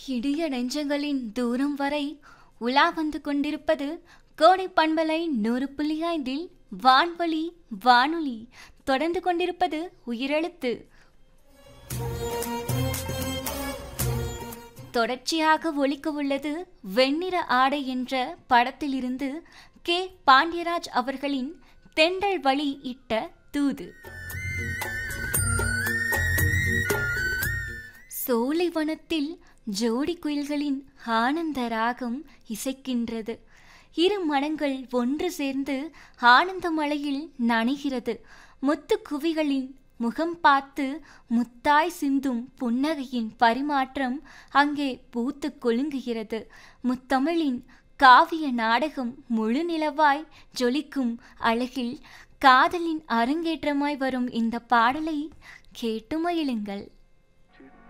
இடிய நெஞ்சங்களின் தூரம் வரை உலா வந்து கொண்டிருப்பது கோடை பண்பலை நூறு புள்ளி ஐந்தில் வான்வழி வானொலி தொடர்ந்து கொண்டிருப்பது உயிரெழுத்து தொடர்ச்சியாக ஒலிக்க உள்ளது வெண்ணிற ஆடை என்ற படத்திலிருந்து கே பாண்டியராஜ் அவர்களின் தெண்டல் வழி இட்ட தூது சோலைவனத்தில் ஜோடி குயில்களின் ஆனந்த ராகம் இசைக்கின்றது இரு மனங்கள் ஒன்று சேர்ந்து ஆனந்த மழையில் நனைகிறது முத்து குவிகளின் முகம் பார்த்து முத்தாய் சிந்தும் புன்னகையின் பரிமாற்றம் அங்கே பூத்து கொழுங்குகிறது முத்தமிழின் காவிய நாடகம் முழு நிலவாய் ஜொலிக்கும் அழகில் காதலின் அரங்கேற்றமாய் வரும் இந்த பாடலை கேட்டு மகிழுங்கள்